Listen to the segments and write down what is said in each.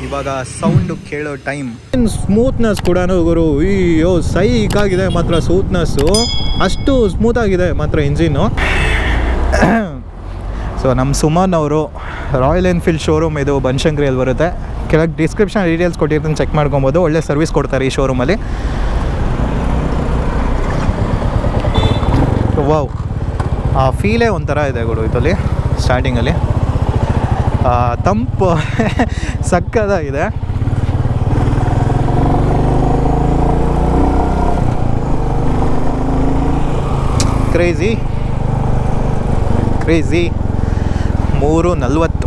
ಇವಾಗ ಸೌಂಡು ಕೇಳೋ time smoothness ಕೂಡ ಗುರು ಅಯ್ಯೋ ಸೈಕಾಗಿದೆ ಮಾತ್ರ ಸ್ಮೂತ್ನೆಸ್ಸು ಅಷ್ಟು ಸ್ಮೂತ್ ಆಗಿದೆ ಮಾತ್ರ ಇಂಜಿನ್ನು ಸೊ ನಮ್ಮ ಸುಮನ್ ಅವರು ರಾಯಲ್ ಎನ್ಫೀಲ್ಡ್ ಶೋರೂಮ್ ಇದು ಬನಶಂಕರಿಯಲ್ಲಿ ಬರುತ್ತೆ ಕೆಳಗೆ ಡಿಸ್ಕ್ರಿಪ್ಷನ್ ಡೀಟೇಲ್ಸ್ ಕೊಟ್ಟಿರ್ತೀನಿ ಚೆಕ್ ಮಾಡ್ಕೊಬೋದು ಒಳ್ಳೆ ಸರ್ವಿಸ್ ಕೊಡ್ತಾರೆ ಈ ಶೋರೂಮಲ್ಲಿ ವಾವ್ ಆ ಫೀಲೇ ಒಂಥರ ಇದೆ ಗುರು ಇದರಲ್ಲಿ ಸ್ಟಾರ್ಟಿಂಗಲ್ಲಿ ತಂಪು ಸಕ್ಕದಾಗಿದೆ ಕ್ರೇಜಿ ಕ್ರೇಜಿ ಮೂರು ನಲ್ವತ್ತು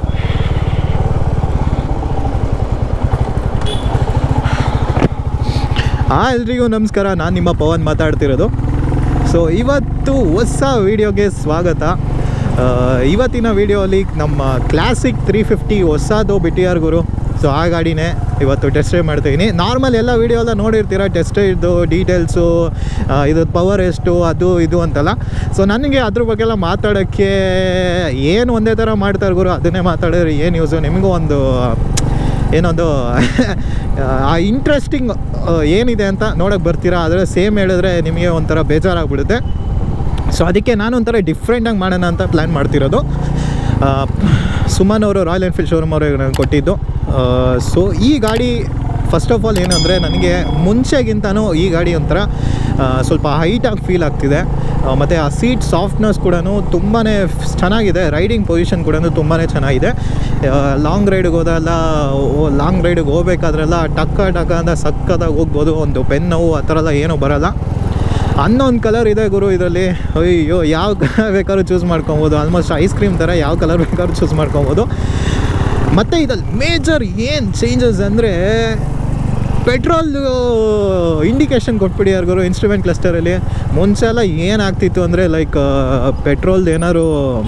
ಹಾಂ ಎಲ್ರಿಗೂ ನಮಸ್ಕಾರ ನಾನು ನಿಮ್ಮ ಪವನ್ ಮಾತಾಡ್ತಿರೋದು ಸೊ ಇವತ್ತು ಹೊಸ ವೀಡಿಯೋಗೆ ಸ್ವಾಗತ ಆ, ಇವತ್ತಿನ ವೀಡಿಯೋಲಿ ನಮ್ಮ ಕ್ಲಾಸಿಕ್ ತ್ರೀ ಫಿಫ್ಟಿ ಹೊಸದು ಬಿಟ್ಟಿಯಾರ್ ಗುರು ಸೊ ಆ ಗಾಡಿನೇ ಇವತ್ತು ಟೆಸ್ಟ್ ಡ್ರೈವ್ ಮಾಡ್ತಾಯಿದ್ದೀನಿ ನಾರ್ಮಲ್ ಎಲ್ಲ ವೀಡಿಯೋ ಎಲ್ಲ ನೋಡಿರ್ತೀರ ಟೆಸ್ಟ್ ಇದು ಡೀಟೇಲ್ಸು ಇದು ಪವರ್ ಎಷ್ಟು ಅದು ಇದು ಅಂತಲ್ಲ ಸೊ ನನಗೆ ಅದ್ರ ಬಗ್ಗೆ ಎಲ್ಲ ಮಾತಾಡೋಕ್ಕೆ ಏನು ಒಂದೇ ಥರ ಮಾಡ್ತಾರೆ ಗುರು ಅದನ್ನೇ ಮಾತಾಡಿದ್ರೆ ಏನು ಯೂಸು ನಿಮಗೂ ಒಂದು ಏನೊಂದು ಆ ಇಂಟ್ರೆಸ್ಟಿಂಗ್ ಏನಿದೆ ಅಂತ ನೋಡೋಕೆ ಬರ್ತೀರಾ ಆದರೆ ಸೇಮ್ ಹೇಳಿದ್ರೆ ನಿಮಗೆ ಒಂಥರ ಬೇಜಾರಾಗ್ಬಿಡುತ್ತೆ ಸೊ ಅದಕ್ಕೆ ನಾನು ಒಂಥರ ಡಿಫ್ರೆಂಟಾಗಿ ಮಾಡೋಣ ಅಂತ ಪ್ಲ್ಯಾನ್ ಮಾಡ್ತಿರೋದು ಆ, ಸುಮನ್ ಅವರು ರಾಯಲ್ ಎನ್ಫೀಲ್ಡ್ ಶೋರೂಮ್ ಅವ್ರಿಗೆ ನನಗೆ ಕೊಟ್ಟಿದ್ದು ಸೊ ಈ ಗಾಡಿ ಫಸ್ಟ್ ಆಫ್ ಆಲ್ ಏನಂದರೆ ನನಗೆ ಮುಂಚೆಗಿಂತನೂ ಈ ಗಾಡಿ ಒಂಥರ ಆ, ಸ್ವಲ್ಪ ಹೈಟಾಗಿ ಫೀಲ್ ಆಗ್ತಿದೆ ಮತ್ತು ಆ ಸೀಟ್ ಸಾಫ್ಟ್ನೆಸ್ ಕೂಡ ತುಂಬಾ ಚೆನ್ನಾಗಿದೆ ರೈಡಿಂಗ್ ಪೊಸಿಷನ್ ಕೂಡ ತುಂಬಾ ಚೆನ್ನಾಗಿದೆ ಲಾಂಗ್ ರೈಡ್ಗೆ ಹೋದಲ್ಲ ಲಾಂಗ್ ರೈಡ್ಗೆ ಹೋಗ್ಬೇಕಾದ್ರೆಲ್ಲ ಟಕ್ಕ ಟಕ್ಕ ಅಂತ ಸಕ್ಕದಾಗಿ ಹೋಗ್ಬೋದು ಒಂದು ಪೆನ್ ನೋವು ಆ ಥರ ಎಲ್ಲ ಏನೂ ಬರೋಲ್ಲ ಹನ್ನೊಂದು ಕಲರ್ ಇದೆ ಗುರು ಇದರಲ್ಲಿ ಅಯ್ಯೋ ಯಾವ ಕಲರ್ ಬೇಕಾದ್ರೂ ಚೂಸ್ ಮಾಡ್ಕೊಬೋದು ಆಲ್ಮೋಸ್ಟ್ ಐಸ್ ಕ್ರೀಮ್ ಥರ ಯಾವ ಕಲರ್ ಬೇಕಾದ್ರೂ ಚೂಸ್ ಮಾಡ್ಕೊಬೋದು ಮತ್ತು ಇದಲ್ಲಿ ಮೇಜರ್ ಏನು ಚೇಂಜಸ್ ಅಂದರೆ ಪೆಟ್ರೋಲ್ ಇಂಡಿಕೇಶನ್ ಕೊಟ್ಬಿಡಿಯಾರ ಗುರು ಇನ್ಸ್ಟ್ರೂಮೆಂಟ್ ಕ್ಲಸ್ಟರಲ್ಲಿ ಮುಂಚೆ ಎಲ್ಲ ಏನಾಗ್ತಿತ್ತು ಅಂದರೆ ಲೈಕ್ ಪೆಟ್ರೋಲ್ದು ಏನಾದ್ರು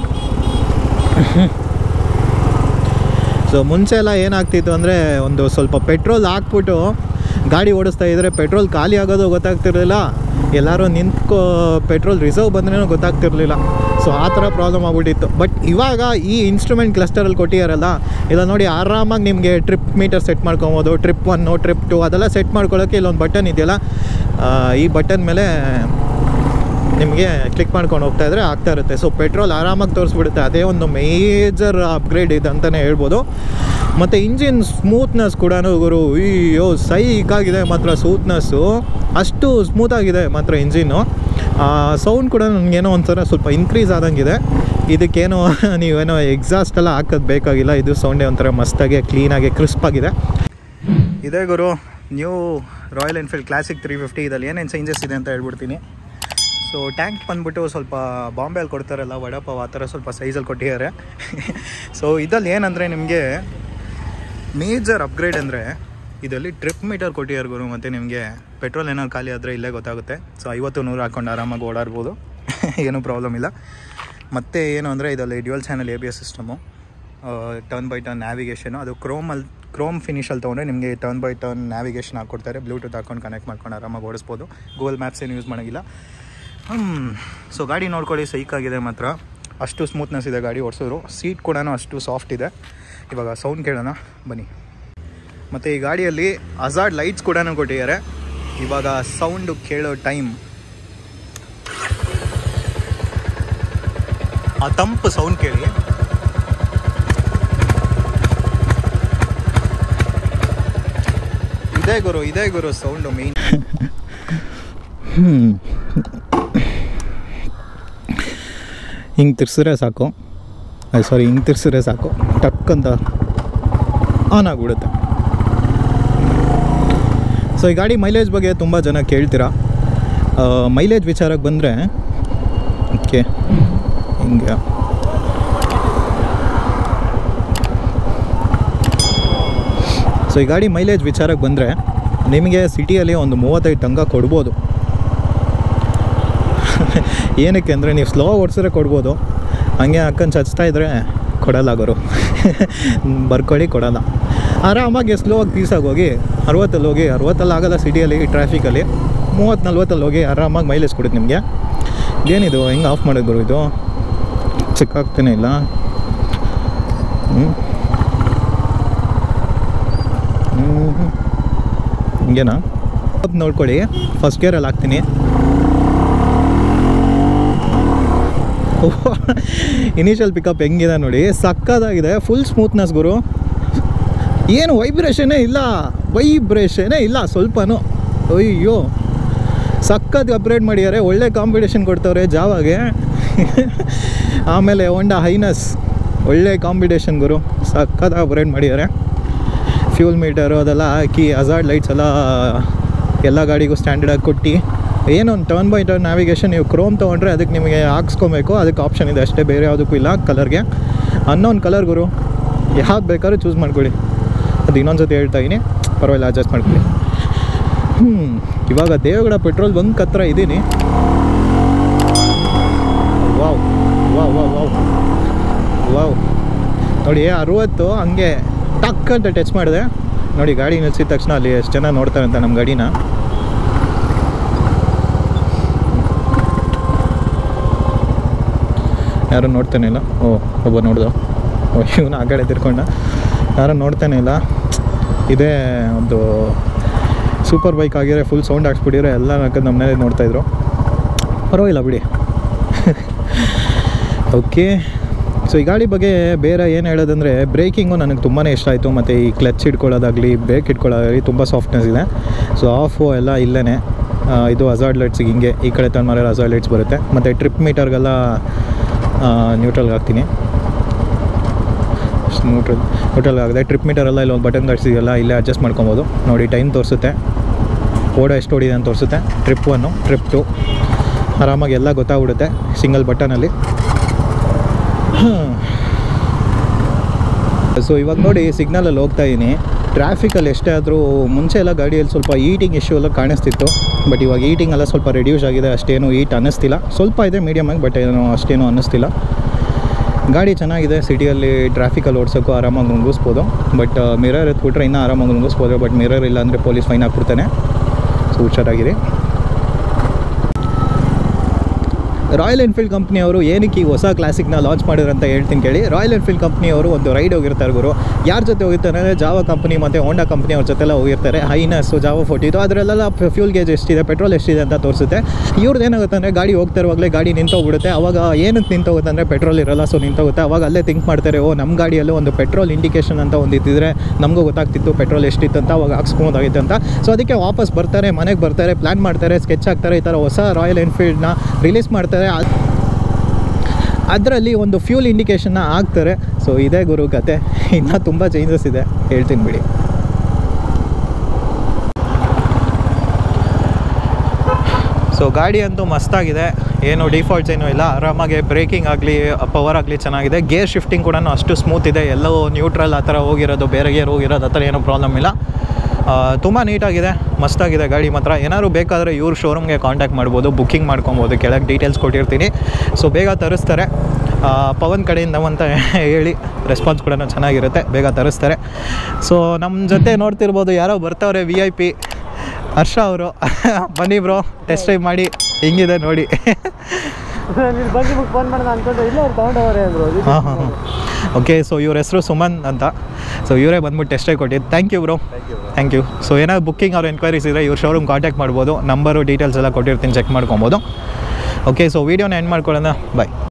ಸೊ ಮುಂಚೆ ಎಲ್ಲ ಏನಾಗ್ತಿತ್ತು ಅಂದರೆ ಒಂದು ಸ್ವಲ್ಪ ಪೆಟ್ರೋಲ್ ಹಾಕ್ಬಿಟ್ಟು ಗಾಡಿ ಓಡಿಸ್ತಾ ಇದ್ದರೆ ಪೆಟ್ರೋಲ್ ಖಾಲಿ ಆಗೋದು ಗೊತ್ತಾಗ್ತಿರ್ಲಿಲ್ಲ ಎಲ್ಲರೂ ನಿಂತ್ಕೊ ಪೆಟ್ರೋಲ್ ರಿಸರ್ವ್ ಬಂದ್ರೇನೂ ಗೊತ್ತಾಗ್ತಿರ್ಲಿಲ್ಲ ಸೊ ಆ ಥರ ಪ್ರಾಬ್ಲಮ್ ಆಗ್ಬಿಟ್ಟಿತ್ತು ಬಟ್ ಇವಾಗ ಈ ಇನ್ಸ್ಟ್ರೂಮೆಂಟ್ ಕ್ಲಸ್ಟರಲ್ಲಿ ಕೊಟ್ಟಿಯಾರಲ್ಲ ಇಲ್ಲ ನೋಡಿ ಆರಾಮಾಗಿ ನಿಮಗೆ ಟ್ರಿಪ್ ಮೀಟರ್ ಸೆಟ್ ಮಾಡ್ಕೊಬೋದು ಟ್ರಿಪ್ ಒನ್ನು ಟ್ರಿಪ್ ಟು ಅದೆಲ್ಲ ಸೆಟ್ ಮಾಡ್ಕೊಳ್ಳೋಕ್ಕೆ ಇಲ್ಲೊಂದು ಬಟನ್ ಇದೆಯಲ್ಲ ಆ, ಈ ಬಟನ್ ಮೇಲೆ ನಿಮಗೆ ಕ್ಲಿಕ್ ಮಾಡ್ಕೊಂಡು ಹೋಗ್ತಾ ಇದ್ರೆ ಆಗ್ತಾ ಇರುತ್ತೆ ಸೊ ಪೆಟ್ರೋಲ್ ಆರಾಮಾಗಿ ತೋರಿಸ್ಬಿಡುತ್ತೆ ಅದೇ ಒಂದು ಮೇಜರ್ ಅಪ್ಗ್ರೇಡ್ ಇದೆ ಅಂತಲೇ ಹೇಳ್ಬೋದು ಮತ್ತು ಇಂಜಿನ್ ಸ್ಮೂತ್ನೆಸ್ ಕೂಡ ಗುರು ಅಯ್ಯೋ ಸೈಕಾಗಿದೆ ಮಾತ್ರ ಸ್ಮೂತ್ನೆಸ್ಸು ಅಷ್ಟು ಸ್ಮೂತಾಗಿದೆ ಮಾತ್ರ ಇಂಜಿನ್ನು ಸೌಂಡ್ ಕೂಡ ನನಗೇನೋ ಒಂಥರ ಸ್ವಲ್ಪ ಇನ್ಕ್ರೀಸ್ ಆದಂಗಿದೆ ಇದಕ್ಕೇನೋ ನೀವೇನೋ ಎಕ್ಸಾಸ್ಟ್ ಎಲ್ಲ ಹಾಕೋದು ಬೇಕಾಗಿಲ್ಲ ಇದು ಸೌಂಡೇ ಒಂಥರ ಮಸ್ತಾಗಿ ಕ್ಲೀನಾಗಿ ಕ್ರಿಸ್ಪಾಗಿದೆ ಇದೇ ಗುರು new Royal Enfield classic three fifty ಇದಲ್ಲಿ ಏನೇನು ಚೇಂಜಸ್ ಇದೆ ಅಂತ ಹೇಳ್ಬಿಡ್ತೀನಿ ಸೊ ಟ್ಯಾಂಕ್ ಬಂದ್ಬಿಟ್ಟು ಸ್ವಲ್ಪ ಬಾಂಬೆಯಲ್ಲಿ ಕೊಡ್ತಾರಲ್ಲ ವಡಪಾವ್ ಆ ಥರ ಸ್ವಲ್ಪ ಸೈಜಲ್ಲಿ ಕೊಟ್ಟಿದ್ದಾರೆ ಸೊ ಇದಲ್ಲಿ ಏನಂದರೆ ನಿಮಗೆ ಮೇಜರ್ ಅಪ್ಗ್ರೇಡ್ ಅಂದರೆ ಇದರಲ್ಲಿ ಟ್ರಿಪ್ ಮೀಟರ್ ಕೊಟ್ಟಿದ್ದಾರೆ ಗುರು ಮತ್ತು ನಿಮಗೆ ಪೆಟ್ರೋಲ್ ಏನಾದ್ರು ಖಾಲಿ ಆದರೆ ಇಲ್ಲೇ ಗೊತ್ತಾಗುತ್ತೆ ಸೊ ಐವತ್ತು ನೂರು ಹಾಕ್ಕೊಂಡು ಆರಾಮಾಗಿ ಓಡಾಡ್ಬೋದು ಏನೂ ಪ್ರಾಬ್ಲಮ್ ಇಲ್ಲ ಮತ್ತು ಏನು ಅಂದರೆ ಇದರಲ್ಲಿ dual channel A B S system turn by turn navigation ಅದು ಕ್ರೋಮಲ್ಲಿ ಕ್ರೋಮ್ ಫಿನಿಷಲ್ಲಿ ತೊಗೊಂಡ್ರೆ ನಿಮಗೆ ಟರ್ನ್ ಬೈ ಟರ್ನ್ ನ್ಯಾವಿಗೇಷನ್ ಹಾಕ್ಕೊಡ್ತಾರೆ ಬ್ಲೂಟೂತ್ ಹಾಕೊಂಡು ಕನೆಕ್ಟ್ ಮಾಡ್ಕೊಂಡು ಆರಾಮಾಗಿ ಓಡಿಸ್ಬೋದು ಗೂಗಲ್ ಮ್ಯಾಪ್ಸ್ ಏನು ಯೂಸ್ ಮಾಡೋಂಗಿಲ್ಲ ಸೊ ಗಾಡಿ ನೋಡ್ಕೊಳ್ಳಿ ಸೈಕಾಗಿದೆ ಮಾತ್ರ ಅಷ್ಟು ಸ್ಮೂತ್ನೆಸ್ ಇದೆ ಗಾಡಿ ಓಡಿಸೋರು ಸೀಟ್ ಕೂಡ ಅಷ್ಟು ಸಾಫ್ಟ್ ಇದೆ ಇವಾಗ ಸೌಂಡ್ ಕೇಳೋಣ ಬನ್ನಿ ಮತ್ತು ಈ ಗಾಡಿಯಲ್ಲಿ ಅಜಾರ್ಡ್ ಲೈಟ್ಸ್ ಕೂಡ ಕೊಟ್ಟಿದ್ದಾರೆ ಇವಾಗ ಸೌಂಡು ಕೇಳೋ ಟೈಮ್ ಆ ತಂಪು ಸೌಂಡ್ ಕೇಳಿ ಇದೇ ಗುರು ಇದೇ ಗುರು ಸೌಂಡು ಮೇನ್ ಹಿಂಗೆ ತಿರ್ಸಿದ್ರೆ ಸಾಕು ಸಾರಿ ಹಿಂಗೆ ತಿರ್ಸಿದ್ರೆ ಸಾಕು ಟಕ್ ಅಂತ ಆನ್ ಆಗಿಬಿಡುತ್ತೆ ಸೊ ಈ ಗಾಡಿ ಮೈಲೇಜ್ ಬಗ್ಗೆ ತುಂಬ ಜನ ಕೇಳ್ತೀರಾ ಮೈಲೇಜ್ ವಿಚಾರಕ್ಕೆ ಬಂದರೆ ಓಕೆ ಹಿಂಗೆ ಸೊ ಈ ಗಾಡಿ ಮೈಲೇಜ್ ವಿಚಾರಕ್ಕೆ ಬಂದರೆ ನಿಮಗೆ ಸಿಟಿಯಲ್ಲಿ ಒಂದು ಮೂವತ್ತೈದು ತನಕ ಕೊಡ್ಬೋದು ಏನಕ್ಕೆ ಅಂದರೆ ನೀವು ಸ್ಲೋ ಓಡಿಸಿದ್ರೆ ಕೊಡ್ಬೋದು ಹಂಗೆ ಹಾಕೊಂಡು ಚಚ್ತಾ ಇದ್ರೆ ಕೊಡಲ್ಲ ಗುರು ಬರ್ಕೊಳ್ಳಿ ಕೊಡಲ್ಲ ಆರಾಮಾಗಿ ಸ್ಲೋ ಆಗಿ ಪೀಸಾಗಿ ಹೋಗಿ ಅರವತ್ತಲ್ಲಿ ಹೋಗಿ ಅರವತ್ತಲ್ಲಿ ಆಗಲ್ಲ ಸಿಟಿಯಲ್ಲಿ ಟ್ರಾಫಿಕಲ್ಲಿ ಮೂವತ್ತು ನಲ್ವತ್ತಲ್ಲಿ ಹೋಗಿ ಆರಾಮಾಗಿ ಮೈಲೇಜ್ ಕೊಡುತ್ತೆ ನಿಮಗೆ ಏನಿದು ಹೆಂಗೆ ಆಫ್ ಮಾಡೋದು ಗುರು ಇದು ಚಿಕ್ಕಾಗ್ತಾನೆ ಇಲ್ಲ ಹ್ಞೂ ಹಂಗೇನಾ ನೋಡ್ಕೊಳ್ಳಿ ಫಸ್ಟ್ ಗೇರಲ್ಲಿ ಹಾಕ್ತೀನಿ ಇನಿಷಿಯಲ್ ಪಿಕಪ್ ಹೆಂಗಿದೆ ನೋಡಿ ಸಕ್ಕದಾಗಿದೆ ಫುಲ್ ಸ್ಮೂತ್ನೆಸ್ ಗುರು ಏನು ವೈಬ್ರೇಷನೇ ಇಲ್ಲ ವೈಬ್ರೇಷನೇ ಇಲ್ಲ ಸ್ವಲ್ಪನೂ ಅಯ್ಯೋ ಸಕ್ಕತ್ ಅಪ್ಗ್ರೇಡ್ ಮಾಡಿದ್ದಾರೆ ಒಳ್ಳೆ ಕಾಂಪಿಟೇಷನ್ ಕೊಡ್ತವ್ರೆ ಜಾವಾಗೆ ಆಮೇಲೆ ಹೊಂಡಾ ಹೈನಸ್ ಒಳ್ಳೆ ಕಾಂಪಿಟೇಷನ್ ಗುರು ಸಕ್ಕತ್ ಅಪ್ಗ್ರೇಡ್ ಮಾಡಿದ್ದಾರೆ ಫ್ಯೂಲ್ ಮೀಟರು ಅದೆಲ್ಲ ಹಾಕಿ ಹಜಾರ್ಡ್ ಲೈಟ್ಸ್ ಎಲ್ಲ ಎಲ್ಲ ಗಾಡಿಗೂ ಸ್ಟ್ಯಾಂಡರ್ಡಾಗಿ ಕೊಟ್ಟು ಏನೊಂದು ಟರ್ನ್ ಬೈ ಟರ್ನ್ ನ್ಯಾವಿಗೇಷನ್ ನೀವು ಕ್ರೋಮ್ ತೊಗೊಂಡ್ರೆ ಅದಕ್ಕೆ ನಿಮಗೆ ಹಾಕ್ಸ್ಕೊಬೇಕು ಅದಕ್ಕೆ ಆಪ್ಷನ್ ಇದೆ ಅಷ್ಟೇ ಬೇರೆ ಯಾವುದಕ್ಕೂ ಇಲ್ಲ ಕಲರ್ಗೆ ಅನ್ನೊಂದು ಕಲರ್ ಗುರು ಯಾವ್ದು ಬೇಕಾದ್ರೂ ಚೂಸ್ ಮಾಡ್ಕೊಳ್ಳಿ ಅದು ಇನ್ನೊಂದು ಸತಿ ಹೇಳ್ತಾ ಇದೀನಿ ಪರವಾಗಿಲ್ಲ ಅಡ್ಜಸ್ಟ್ ಮಾಡ್ಕೊಳ್ಳಿ ಹ್ಞೂ ಇವಾಗ ದೇವಗಡ ಪೆಟ್ರೋಲ್ ಬಂಕ್ ಹತ್ರ ಇದ್ದೀನಿ wow wow wow wow wow ನೋಡಿ ಅರುವತ್ತು ಹಂಗೆ ಟಕ್ ಅಂತ ಟಚ್ ಮಾಡಿದೆ ನೋಡಿ ಗಾಡಿ ನಿಲ್ಸಿದ ತಕ್ಷಣ ಅಲ್ಲಿ ಎಷ್ಟು ಜನ ನೋಡ್ತಾರೆ ಅಂತ ನಮ್ಮ ಗಾಡಿನ ಯಾರು ನೋಡ್ತಾನೆ ಇಲ್ಲ ಓ ಒಬ್ಬ ನೋಡ್ದ ಓ ಇವನು ಆ ಕಡೆ ತಿರ್ಕೊಂಡ ಯಾರು ನೋಡ್ತಾನೆ ಇಲ್ಲ ಇದೇ ಒಂದು ಸೂಪರ್ ಬೈಕ್ ಆಗಿದ್ರೆ ಫುಲ್ ಸೌಂಡ್ ಹಾಕ್ಸ್ಬಿಟ್ಟಿದ್ರೆ ಎಲ್ಲ ನಕ್ಕದು ನಮ್ಮನೇಲೆ ನೋಡ್ತಾಯಿದ್ರು ಪರವಾಗಿಲ್ಲ ಬಿಡಿ ಓಕೆ ಸೊ ಈ ಗಾಡಿ ಬಗ್ಗೆ ಬೇರೆ ಏನು ಹೇಳೋದಂದರೆ ಬ್ರೇಕಿಂಗು ನನಗೆ ತುಂಬಾ ಇಷ್ಟ ಆಯಿತು ಮತ್ತು ಈ ಕ್ಲಚ್ ಹಿಡ್ಕೊಳ್ಳೋದಾಗಲಿ ಬ್ರೇಕ್ ಹಿಡ್ಕೊಳ್ಳೋದಾಗಲಿ ತುಂಬ ಸಾಫ್ಟ್ನೆಸ್ ಇದೆ ಸೊ ಆಫು ಎಲ್ಲ ಇಲ್ಲೇ ಇದು ಹಜಾರ್ಡ್ ಲೈಟ್ಸಿಗೆ ಹಿಂಗೆ ಈ ಕಡೆ ತಂದು ಮಾಡಿರೋ ಹಜಾರ್ಡ್ ಲೈಟ್ಸ್ ಬರುತ್ತೆ ಮತ್ತು ಟ್ರಿಪ್ ಮೀಟರ್ಗೆಲ್ಲ ನ್ಯೂಟ್ರಲ್ಗೆ ಹಾಕ್ತೀನಿ ನ್ಯೂಟ್ರಲ್ ನ್ಯೂಟ್ರಲ್ ಆಗಿದೆ ಟ್ರಿಪ್ ಮೀಟರ್ ಎಲ್ಲ ಇಲ್ಲೊಂದು ಬಟನ್ ಕಟ್ಸಿದೆಯಲ್ಲ ಇಲ್ಲೇ ಅಡ್ಜಸ್ಟ್ ಮಾಡ್ಕೊಬೋದು ನೋಡಿ ಟೈಮ್ ತೋರಿಸುತ್ತೆ ಓಡ ಎಷ್ಟು ಓಡಿದೆ ಅಂತ ತೋರಿಸುತ್ತೆ ಟ್ರಿಪ್ ಒನ್ನು ಟ್ರಿಪ್ ಟು ಆರಾಮಾಗಿ ಎಲ್ಲ ಗೊತ್ತಾಗ್ಬಿಡುತ್ತೆ ಸಿಂಗಲ್ ಬಟನಲ್ಲಿ ಸೊ ಇವಾಗ ನೋಡಿ ಸಿಗ್ನಲಲ್ಲಿ ಹೋಗ್ತಾ ಇದ್ದೀನಿ ಟ್ರಾಫಿಕಲ್ಲಿ ಎಷ್ಟೇ ಆದರೂ ಮುಂಚೆ ಎಲ್ಲ ಗಾಡಿಯಲ್ಲಿ ಸ್ವಲ್ಪ ಈಟಿಂಗ್ ಇಶ್ಯೂ ಎಲ್ಲ ಕಾಣಿಸ್ತಿತ್ತು ಬಟ್ ಇವಾಗ ಈಟಿಂಗ್ ಎಲ್ಲ ಸ್ವಲ್ಪ ರೆಡ್ಯೂಸ್ ಆಗಿದೆ ಅಷ್ಟೇನು ಈಟ್ ಅನ್ನಿಸ್ತಿಲ್ಲ ಸ್ವಲ್ಪ ಇದೆ ಮೀಡಿಯಮ್ ಆಗಿ ಬಟ್ ಏನು ಅಷ್ಟೇನು ಅನ್ನಿಸ್ತಿಲ್ಲ ಗಾಡಿ ಚೆನ್ನಾಗಿದೆ ಸಿಟಿಯಲ್ಲಿ ಟ್ರಾಫಿಕಲ್ಲಿ ಓಡಿಸೋಕ್ಕೂ ಆರಾಮಾಗಿ ನುಂಗಿಸ್ಬೋದು ಬಟ್ ಮಿರರ್ ಎತ್ಬಿಟ್ರೆ ಇನ್ನೂ ಆರಾಮಾಗಿ ನುಂಗಿಸ್ಬೋದು ಬಟ್ ಮಿರರ್ ಇಲ್ಲ ಅಂದರೆ ಪೊಲೀಸ್ ಫೈನ್ ಹಾಕ್ಬಿಡ್ತಾನೆ ಸೊ ಹುಷಾರಾಗಿರಿ ರಾಯಲ್ ಎನ್ಫೀಲ್ಡ್ ಕಂಪ್ನಿಯವರು ಏನಕ್ಕೆ ಈ ಹೊಸ ಕ್ಲಾಸಿಕ್ನ ಲಾಂಚ್ ಮಾಡಿದ್ರು ಅಂತ ಹೇಳ್ತೀನಿ ಕೇಳಿ ರಾಯಲ್ ಎನ್ಫೀಲ್ಡ್ ಕಂಪ್ನಿಯವರು ಒಂದು ರೈಡ್ ಹೋಗಿರ್ತಾರೆ ಗುರು ಯಾರ ಜೊತೆ ಹೋಗಿರ್ತಾರೆ ಅಂದರೆ ಜಾವ ಕಂಪ್ನಿ ಮತ್ತು ಹೋಂಡಾ ಕಂಪ್ನಿ ಅವ್ರ ಜೊತೆಲ್ಲ ಹೋಗಿರ್ತಾರೆ ಹೈನಸ್ಸು ಜಾವ ಫೋರ್ಟಿದು ಅದರಲ್ಲೆಲ್ಲ ಫ್ಯೂಲ್ ಗೇಜ್ ಎಷ್ಟಿದೆ ಪೆಟ್ರೋಲ್ ಎಷ್ಟಿದೆ ಅಂತ ತೋರಿಸುತ್ತೆ ಇವ್ರದ್ದು ಏನಾಗುತ್ತೆ ಅಂದರೆ ಗಾಡಿ ಹೋಗ್ತಾ ಇರುವಾಗಲೇ ಗಾಡಿ ನಿಂತೋಗ್ಬಿಡುತ್ತೆ ಅವಾಗ ಏನಕ್ಕೆ ನಿಂತೋಗುತ್ತೆ ಅಂದರೆ ಪೆಟ್ರೋಲ್ ಇರಲ್ಲ ಸೊ ನಿಂತೋಗುತ್ತೆ ಅವಾಗ ಅಲ್ಲೇ ಥಿಂಕ್ ಮಾಡ್ತಾರೆ ಓ ನಮ್ಮ ಗಾಡಿಯಲ್ಲೂ ಒಂದು ಪೆಟ್ರೋಲ್ ಇಂಡಿಕೇಶನ್ ಅಂತ ಒಂದು ಇದ್ದಿದ್ರೆ ನಮಗೂ ಗೊತ್ತಾಗ್ತಿತ್ತು ಪೆಟ್ರೋಲ್ ಎಷ್ಟಿತ್ತು ಅಂತ ಅವಾಗ ಹಾಕ್ಸ್ಕೊಬೋದಾಗಿತ್ತು ಅಂತ ಸೊ ಅದಕ್ಕೆ ವಾಪಸ್ ಬರ್ತಾರೆ ಮನೆಗೆ ಬರ್ತಾರೆ ಪ್ಲ್ಯಾನ್ ಮಾಡ್ತಾರೆ ಸ್ಕೆಚ್ ಹಾಕ್ತಾರೆ ಈ ಥರ ಹೊಸ ರಾಯಲ್ ಎನ್ಫೀಲ್ಡ್ನ ರಿಲೀಸ್ ಮಾಡ್ತಾರೆ ಅದ್- ಅದರಲ್ಲಿ ಒಂದು ಫ್ಯೂಲ್ ಇಂಡಿಕೇಶನ್ನ ಹಾಕ್ತಾರೆ ಸೊ ಇದೇ ಗುರು ಕತೆ ಇನ್ನೂ ತುಂಬ ಚೇಂಜಸ್ ಇದೆ ಹೇಳ್ತೀನಿ ಬಿಡಿ ಸೊ ಗಾಡಿ ಅಂತೂ ಮಸ್ತಾಗಿದೆ ಏನು ಡಿಫಾಲ್ಟ್ಸ್ ಏನೂ ಇಲ್ಲ ಆರಾಮಾಗಿ ಬ್ರೇಕಿಂಗ್ ಆಗಲಿ ಪವರ್ ಆಗಲಿ ಚೆನ್ನಾಗಿದೆ ಗೇರ್ ಶಿಫ್ಟಿಂಗ್ ಕೂಡ ಅಷ್ಟು ಸ್ಮೂತ್ ಇದೆ ಎಲ್ಲವೂ ನ್ಯೂಟ್ರಲ್ ಆ ಥರ ಹೋಗಿರೋದು ಬೇರೆ ಗೇರ್ ಹೋಗಿರೋದು ಆ ಥರ ಏನೂ ಪ್ರಾಬ್ಲಮ್ ಇಲ್ಲ ತುಂಬ ನೀಟಾಗಿದೆ ಮಸ್ತಾಗಿದೆ ಗಾಡಿ ಮಾತ್ರ ಏನಾದ್ರು ಬೇಕಾದರೆ ಇವ್ರ ಶೋರೂಮ್ಗೆ ಕಾಂಟ್ಯಾಕ್ಟ್ ಮಾಡ್ಬೋದು ಬುಕ್ಕಿಂಗ್ ಮಾಡ್ಕೊಬೋದು ಕೆಳಗೆ ಡೀಟೇಲ್ಸ್ ಕೊಟ್ಟಿರ್ತೀನಿ ಸೊ ಬೇಗ ತರಿಸ್ತಾರೆ ಆ, ಪವನ್ ಕಡೆಯಿಂದ ಅಂತ ಹೇಳಿ ರೆಸ್ಪಾನ್ಸ್ ಕೂಡ ಚೆನ್ನಾಗಿರುತ್ತೆ ಬೇಗ ತರಿಸ್ತಾರೆ ಸೊ ನಮ್ಮ ಜೊತೆ ನೋಡ್ತಿರ್ಬೋದು ಯಾರೋ ಬರ್ತಾವ್ರೆ ವಿ ಐ ಪಿ ಹರ್ಷ ಅವರು ಬನ್ನಿ ಬ್ರೋ ಟೆಸ್ಟ್ ಡ್ರೈವ್ ಮಾಡಿ ಹೆಂಗಿದೆ ನೋಡಿ ನೀನು ಬಂದು ನಿಮಗೆ ಫೋನ್ ಮಾಡೋಣ ಅನ್ಕೊಂಡ್ರೆ ಇಲ್ಲ ಅವ್ರು ತೊಗೊಂಡವ್ರೆ ಅಂದರು ಹಾಂ ಹಾಂ ಹಾಂ ಓಕೆ ಸೊ ಇವ್ರ ಹೆಸರು ಸುಮನ್ ಅಂತ ಸೊ ಇವರೇ ಬಂದ್ಬಿಟ್ಟು ಟೆಸ್ಟ್ ಡ್ರೈವ್ ಕೊಟ್ಟಿದ್ದು thank you bro thank you so ಏನಾದ್ರು ಬುಕ್ಕಿಂಗ್ ಅವ್ರು ಎನ್ಕ್ವೈರೀಸ್ ಇದ್ದರೆ ಇವ್ರ ಶೋರೂಮ್ ಕಾಂಟ್ಯಾಕ್ಟ್ ಮಾಡ್ಬೋದು ನಂಬರು ಡೀಟೇಲ್ಸ್ ಎಲ್ಲ ಕೊಟ್ಟಿರ್ತೀನಿ ಚೆಕ್ ಮಾಡ್ಕೊಬೋದು ಓಕೆ ಸೊ ವೀಡಿಯೋನ ಎಂಡ್ ಮಾಡ್ಕೊಳ್ಳೋಣ ಬಾಯ್